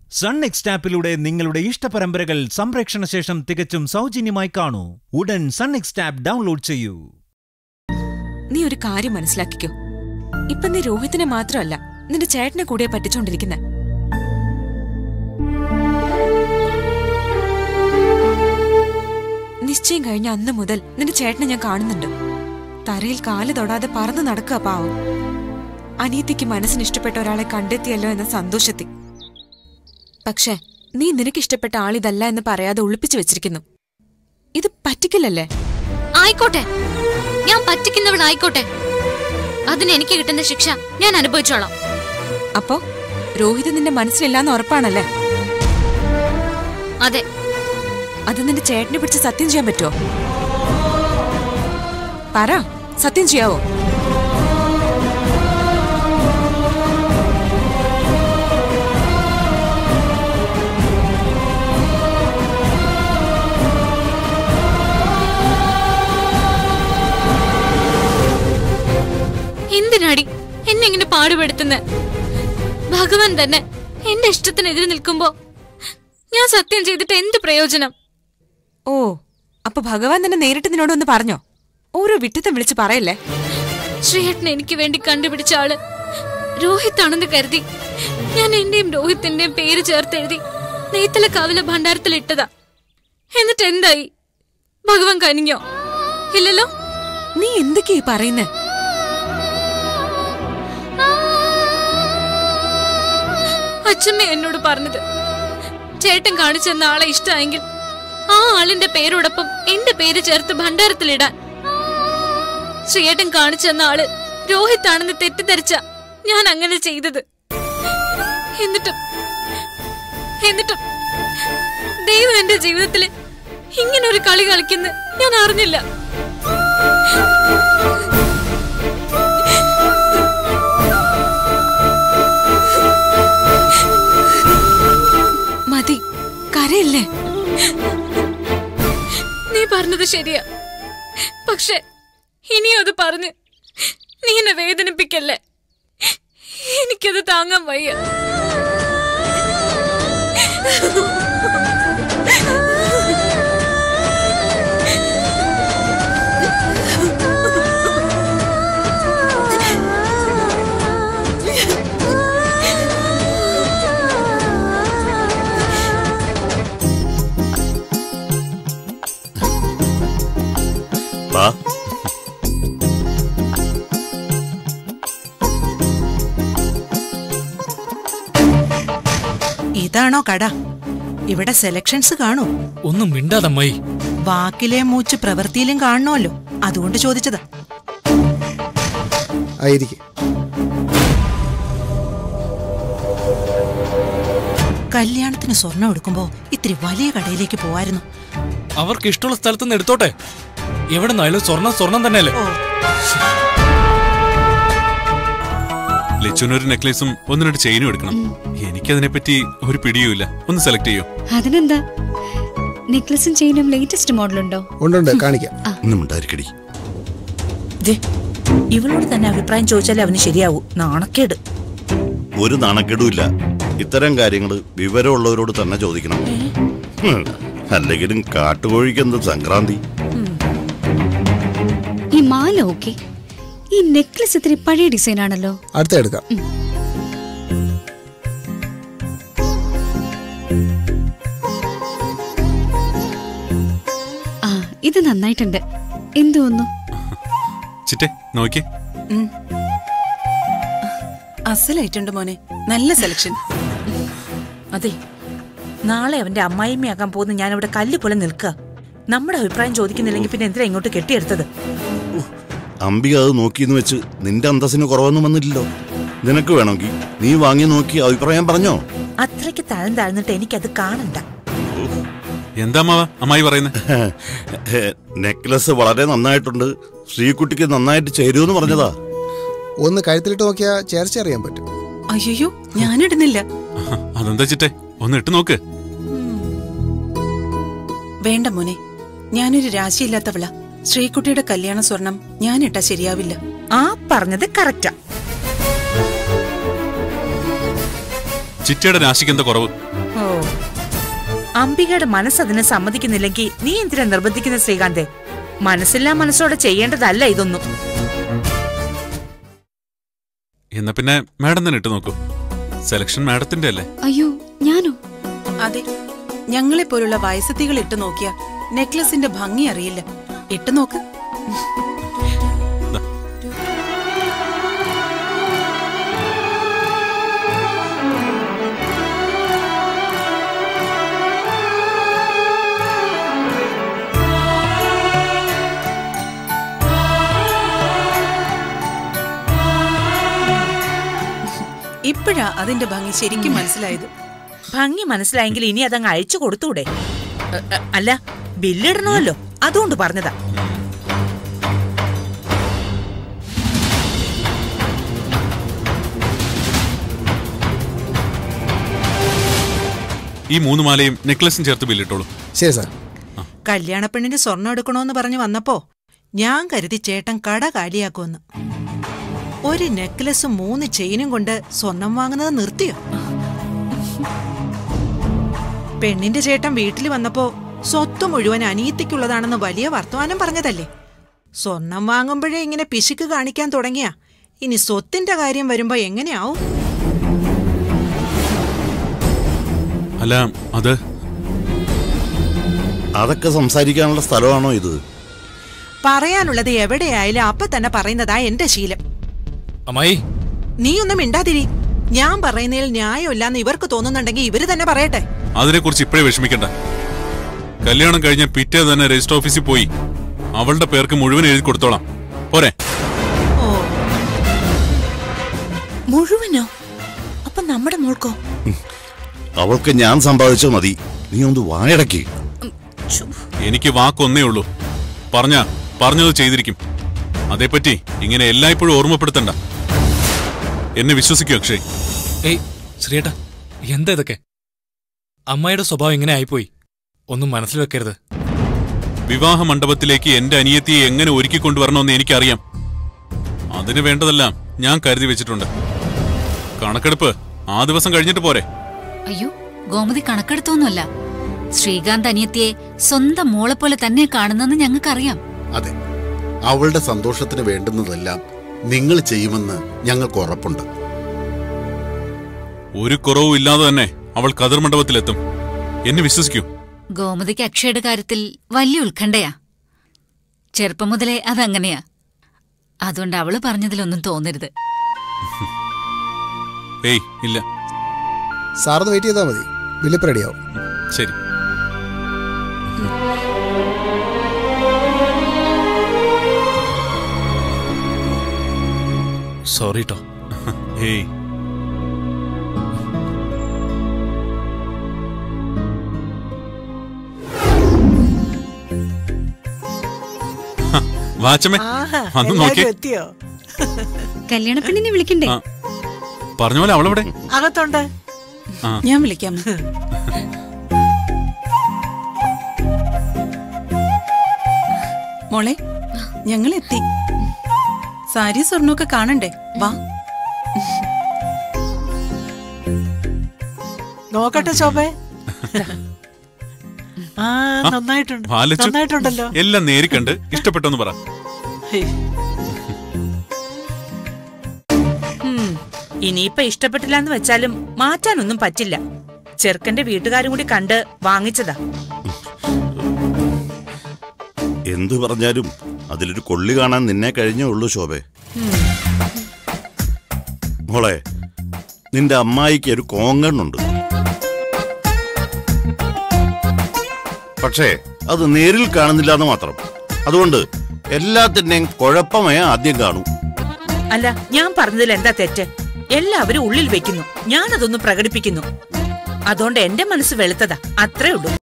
Sun next ആപ്പിലൂടെ നിങ്ങളുടെ ഇഷ്ടപരമ്പരകൾ സംപ്രേക്ഷണ ശേഷം തികച്ചും സൗജന്യമായി കാണൂ ഉടൻ സൺ നെക്സ്റ്റ് ആപ്പ് ഡൗൺലോഡ് ചെയ്യൂ നീ ഒരു കാര്യം മനസ്സിലാക്കിക്കോ ഇപ്പൊ നീ രോഹിത്തിനെ മാത്രമല്ല നിന്റെ ചേട്ടനെ കൂടെ പറ്റിച്ചോണ്ടിരിക്കുന്നെ നിശ്ചയം കഴിഞ്ഞ അന്ന് മുതൽ നിന്റെ ചേട്ടനെ ഞാൻ കാണുന്നുണ്ട് തറയിൽ കാല് തൊടാതെ പറന്നു നടക്കുക പാവം അനിയത്തിക്ക് മനസ്സിന് ഇഷ്ടപ്പെട്ട ഒരാളെ കണ്ടെത്തിയല്ലോ എന്ന സന്തോഷത്തിൽ പക്ഷേ നീ നിനക്ക് ഇഷ്ടപ്പെട്ട ആളിതല്ല എന്ന് പറയാതെ ഒളിപ്പിച്ചു വെച്ചിരിക്കുന്നു ഇത് പറ്റിക്കില്ലല്ലേ ആയിക്കോട്ടെ ഞാൻ പറ്റിക്കുന്നവളായിക്കോട്ടെ അതിന് എനിക്ക് കിട്ടുന്ന ശിക്ഷ ഞാൻ അനുഭവിച്ചോളാം അപ്പോ രോഹിത് നിന്റെ മനസ്സിലില്ലാന്ന് ഉറപ്പാണല്ലേ അതെ അത് നിന്റെ ചേട്ടനെ പിടിച്ച് സത്യം ചെയ്യാൻ പറ്റുമോ പറ സത്യം ചെയ്യാവോ എന്തിനാടി എന്നെ ഇങ്ങനെ പാടുപെടുത്തുന്ന ഭഗവാൻ തന്നെ എന്റെ ഇഷ്ടത്തിനെതിരെ നിൽക്കുമ്പോ ഞാൻ സത്യം ചെയ്തിട്ട് എന്ത് പ്രയോജനം ഓ അപ്പൊ ഭഗവാൻ തന്നെ നേരിട്ട് നിന്നോട് ഒന്ന് പറഞ്ഞോ ഓരോ വിട്ടിത്തം വിളിച്ച് പറയല്ലേ ശ്രീഹട്ടൻ എനിക്ക് വേണ്ടി കണ്ടുപിടിച്ച ആള് രോഹിത് ആണെന്ന് കരുതി ഞാൻ എന്റെയും രോഹിത്തിന്റെയും പേര് ചേർത്തെഴുതി നെയ്ത്തല കാവിലെ ഭണ്ഡാരത്തിൽ ഇട്ടതാ എന്നിട്ട് എന്തായി ഭഗവാൻ കനിഞ്ഞോ ഇല്ലല്ലോ നീ എന്തൊക്കെയാ ഈ പറയുന്നേ അച്ഛമ്മ എന്നോട് പറഞ്ഞത് ചേട്ടൻ കാണിച്ചെന്ന ആളെ ഇഷ്ടമായെങ്കിൽ ആ ആളിന്റെ പേരോടൊപ്പം എന്റെ പേര് ചേർത്ത് ഭണ്ഡാരത്തിലിടാൻ ശ്രീയേട്ടൻ കാണിച്ചെന്ന ആള് രോഹിത് ആണെന്ന് തെറ്റിദ്ധരിച്ച ഞാൻ അങ്ങനെ ചെയ്തത് എന്നിട്ടും എന്നിട്ടും ദൈവം എന്റെ ജീവിതത്തില് ഇങ്ങനെ ഒരു കളി കളിക്കുന്ന ഞാൻ അറിഞ്ഞില്ല മതി കരയല്ലേ നീ പറഞ്ഞത് ശരിയാ പക്ഷെ ഇനിയും അത് പറഞ്ഞ് നീ എന്നെ വേദനിപ്പിക്കല്ലേ എനിക്കത് താങ്ങാൻ വയ്യ വാ ഇതാണോ കട ഇവിടെ സെലക്ഷൻസ് കാണൂ ഒന്നും മിണ്ടാതമ്മായി വാക്കിലെ മൂച്ച് പ്രവൃത്തിയിലും കാണണമല്ലോ അതുകൊണ്ട് ചോദിച്ചതാ ആയിരിക്കും കല്യാണത്തിന് സ്വർണം എടുക്കുമ്പോ ഇത്തിരി വലിയ കടയിലേക്ക് പോവായിരുന്നു അവർക്ക് ഇഷ്ടമുള്ള സ്ഥലത്ത് നിന്ന് എടുത്തോട്ടെ എവിടെ നിന്നായാലും സ്വർണം സ്വർണം തന്നെയല്ലേ ഓ ലച്ചുവിനൊരു നെക്ലേസും ഒന്ന് രണ്ട് ചെയിനും എടുക്കണം എനിക്കതിനെപ്പറ്റി ഒരു പിടിയുമില്ല ഒന്ന് സെലക്ട് ചെയ്യോ അതിനെന്താ നെക്ലസും ചെയിനും ലേറ്റസ്റ്റ് മോഡലുണ്ടോ ഉണ്ടുണ്ട് കാണിക്കാം ഒന്നും ഉണ്ടായിരിക്കടി ദേ, ഇവളോട് തന്നെ അഭിപ്രായം ചോദിച്ചാലേ അവന് ശരിയാവൂ നാണക്കേട് ഒരു നാണക്കേടുമില്ല ഇത്തരം കാര്യങ്ങൾ വിവരമുള്ളവരോട് തന്നെ ചോദിക്കണം ഹും, അല്ലെങ്കിലും കാട്ടുകോഴിക്ക് എന്ത് സംക്രാന്തി ഈ മാല ഓക്കെ ഈ നെക്ലസ് ഇത്തിരി പഴയ ഡിസൈൻ ആണല്ലോ അടുത്ത എടുക്കാം ആ ഇത് നന്നായിട്ടുണ്ട് എന്ത് തോന്നുന്നു ചിറ്റെ നോക്കിയേ അസലായിട്ടുണ്ട് മോനെ നല്ല സെലക്ഷൻ അതെ നാളെ അവന്റെ അമ്മായിമ്മയാകാൻ പോകുന്ന ഞാൻ ഇവിടെ കല്ല് പോലെ നിൽക്കുക നമ്മുടെ അഭിപ്രായം ചോദിക്കുന്നില്ലെങ്കിൽ പിന്നെ എന്തിനാ ഇങ്ങോട്ട് കെട്ടിയെടുത്തത് അംബിക അത് നോക്കിയെന്ന് വെച്ച് നിന്റെ അന്തസ്സിന് കുറവൊന്നും വന്നില്ലല്ലോ നിനക്ക് വേണമെങ്കിൽ നീ വാങ്ങി നോക്കി അഭിപ്രായം പറഞ്ഞോ അത്രയ്ക്ക് താഴ്ന്നു താഴ്ന്നിട്ട് എനിക്കത് കാണണ്ട എന്താ അമ്മാവ അമ്മായി പറയുന്നത് നെക്ലസ് വളരെ നന്നായിട്ടുണ്ട് ശ്രീകുട്ടിക്ക് നന്നായിട്ട് ചേരുമെന്ന് പറഞ്ഞതാ ഒന്ന് കഴുത്തിലിട്ട് നോക്കിയാൽ ചേർച്ച അറിയാൻ പറ്റും അയ്യോ ഞാനിടുന്നില്ല അതെന്താ ചിറ്റെ ഒന്ന് ഇട്ട് നോക്ക് വേണ്ട മോനെ ഞാനൊരു രാശിയില്ലാത്തവള ശ്രീകുട്ടിയുടെ കല്യാണ സ്വർണം ഞാനിട്ടാ ശരിയാവില്ല ആ പറഞ്ഞത് കറക്റ്റാ ചിറ്റയുടെ രാശിക്ക് എന്താ കുറവ് അംബികയുടെ മനസ്സ് അതിനെ സമ്മതിക്കുന്നില്ലെങ്കിൽ നീ എന്തിനാ നിർബന്ധിക്കുന്ന ശ്രീകാന്തേ മനസ്സില്ലാ മനസ്സോടെ ചെയ്യേണ്ടതല്ല ഇതൊന്നും എന്നാ പിന്നെ മാഡം തന്നെ ഇട്ട് നോക്കൂ സെലക്ഷൻ മാഡത്തിന്റെ അല്ലേ അയ്യോ ഞാനോ അതെ ഞങ്ങളെ പോലുള്ള വയസ്സത്തികൾ ഇട്ട് നോക്കിയ നെക്ലസിന്റെ ഭംഗി അറിയില്ല ഇട്ട് നോക്ക് ഇപ്പോഴാ അതിന്റെ ഭംഗി ശരിക്കും മനസ്സിലായത് ഭംഗി മനസ്സിലായെങ്കിൽ ഇനി അതങ്ങ് അയച്ചു കൊടുത്തൂടെ എ, എ, അല്ല ബില്ലിടണമല്ലോ അതുകൊണ്ട് പറഞ്ഞതാ ഈ മൂന്ന് മാലയും നെക്ലസും ചേർത്ത് ബില്ലിട്ടോളൂ ശരി സാർ കല്യാണപ്പെണ്ണിന് സ്വർണ്ണം എടുക്കണോന്ന് പറഞ്ഞു വന്നപ്പോ ഞാൻ കരുതി ചേട്ടൻ കട കാലിയാക്കുമെന്ന് ഒരു നെക്ലസും മൂന്ന് ചെയിനും കൊണ്ട് സ്വർണം വാങ്ങുന്നത് നിർത്തിയോ പെണ്ണിന്റെ ചേട്ടൻ വീട്ടിൽ വന്നപ്പോ സ്വത്ത് മുഴുവൻ അനിയത്തിക്കുള്ളതാണെന്ന് വലിയ വർത്തമാനം പറഞ്ഞതല്ലേ സ്വർണം വാങ്ങുമ്പോഴേ ഇങ്ങനെ പിശുക്ക് കാണിക്കാൻ തുടങ്ങിയ ഇനി സ്വത്തിന്റെ കാര്യം വരുമ്പോ എങ്ങനെയാവും അല്ല അത് അതൊക്കെ സംസാരിക്കാനുള്ള സ്ഥലമാണോ ഇത് പറയാനുള്ളത് എവിടെയായാലും അപ്പൊ തന്നെ പറയുന്നതാ എന്റെ ശീലം അമ്മായി നീ ഒന്നും മിണ്ടാതിരി ഞാൻ പറയുന്നതിൽ ന്യായമില്ലാന്ന് ഇവർക്ക് തോന്നുന്നുണ്ടെങ്കിൽ ഇവര് തന്നെ പറയട്ടെ അതിനെക്കുറിച്ച് ഇപ്പോഴേ വിഷമിക്കണ്ട കല്യാണം കഴിഞ്ഞ പിറ്റേ തന്നെ രജിസ്റ്റർ ഓഫീസിൽ പോയി അവളുടെ പേർക്ക് മുഴുവൻ എഴുതി കൊടുത്തോളാം പോരെ ഓ മുഴുവനോ അപ്പൊ നമ്മുടെ മോൾക്കോ അവൾക്ക് ഞാൻ സമ്പാദിച്ചത് മതി നീ ഒന്ന് വായടക്കി എനിക്ക് വാക്കൊന്നേ ഉള്ളൂ പറഞ്ഞ പറഞ്ഞത് ചെയ്തിരിക്കും അതേപ്പറ്റി ഇങ്ങനെ എല്ലായ്പ്പോഴും ഓർമ്മപ്പെടുത്തണ്ട എന്നെ വിശ്വസിക്കൂ അക്ഷയ് ഏയ് ശ്രീയേട്ടാ എന്താ ഇതൊക്കെ അമ്മായിയുടെ സ്വഭാവം ഇങ്ങനെ ആയിപ്പോയി ഒന്നും മനസ്സിൽ വെക്കരുത് വിവാഹ മണ്ഡപത്തിലേക്ക് എന്റെ അനിയത്തിയെ എങ്ങനെ ഒരുക്കിക്കൊണ്ടുവരണമെന്ന് എനിക്കറിയാം അതിന് വേണ്ടതെല്ലാം ഞാൻ കരുതി വെച്ചിട്ടുണ്ട് കണക്കെടുപ്പ് ആ ദിവസം കഴിഞ്ഞിട്ട് പോരെ അയ്യോ ഗോമതി കണക്കെടുത്തൊന്നുമല്ല ശ്രീകാന്ത് അനിയത്തിയെ സ്വന്തം മോളെ പോലെ തന്നെ കാണുന്നെന്ന് ഞങ്ങൾക്കറിയാം അതെ അവളുടെ സന്തോഷത്തിന് വേണ്ടുന്നതെല്ലാം നിങ്ങൾ ചെയ്യുമെന്ന് ഞങ്ങൾക്ക് ഉറപ്പുണ്ട് ഒരു കുറവും ഇല്ലാതെ തന്നെ അവൾ കതിർ മണ്ഡപത്തിലെത്തും എന്നെ വിശ്വസിക്കൂ ഗോമതിക്ക് അക്ഷയുടെ കാര്യത്തിൽ വലിയ ഉത്കണ്ഠയാ ചെറുപ്പം മുതലേ അതങ്ങനെയാ അതുകൊണ്ട് അവള് പറഞ്ഞതിലൊന്നും തോന്നരുത് ഏയ് ഇല്ല സാറൊന്ന് വെയിറ്റ് ചെയ്താൽ മതി ബില്ലിപ്പ് റെഡിയാവും ശരി സോറി ട്ടോ ഏയ് ഹ, വാച്ചമ്മേ വന്ന് നോക്കി എത്തിയോ കല്യാണ പെണ്ണിനെ വിളിക്കണ്ടേ ആ. പറഞ്ഞ പോലെ അവളെവിടെ അകത്തുണ്ട് ആ. ഞാൻ വിളിക്കാം മോളെ ഞങ്ങൾ എത്തി സാരി സ്വർണ്ണമൊക്കെ കാണണ്ടേ വാ നോക്കട്ടെ ശോഭേ ആ നന്നായിട്ടുണ്ട് പാലിച്ചു നന്നായിട്ടുണ്ടല്ലോ എല്ലാം നേരിക്കണ്ട് ഇഷ്ടപ്പെട്ടെന്ന് പറ ഉം. ഇനിയിപ്പൊ ഇഷ്ടപ്പെട്ടില്ല എന്ന് വെച്ചാലും മാറ്റാനൊന്നും പറ്റില്ല ചെറുക്കന്റെ വീട്ടുകാരും കൂടി കണ്ട് വാങ്ങിച്ചതാ എന്തു പറഞ്ഞാലും അതിലൊരു കൊള്ളി കാണാൻ നിന്നെ കഴിഞ്ഞേ ഉള്ളൂ ശോഭെ മോളെ നിന്റെ അമ്മായിക്ക് ഒരു കോങ്കണ്ണുണ്ട് പക്ഷേ അത് നേരിൽ കാണുന്നില്ല എന്ന് മാത്രം അതുകൊണ്ട് എല്ലാത്തിന്റെയും കുഴപ്പമേ ആദ്യം കാണൂ അല്ല ഞാൻ പറഞ്ഞതിൽ എന്താ തെറ്റ് എല്ലാവരും ഉള്ളിൽ വെക്കുന്നു ഞാനതൊന്ന് പ്രകടിപ്പിക്കുന്നു അതുകൊണ്ട് എന്റെ മനസ്സ് വെളുത്തതാ അത്രേ ഉള്ളൂ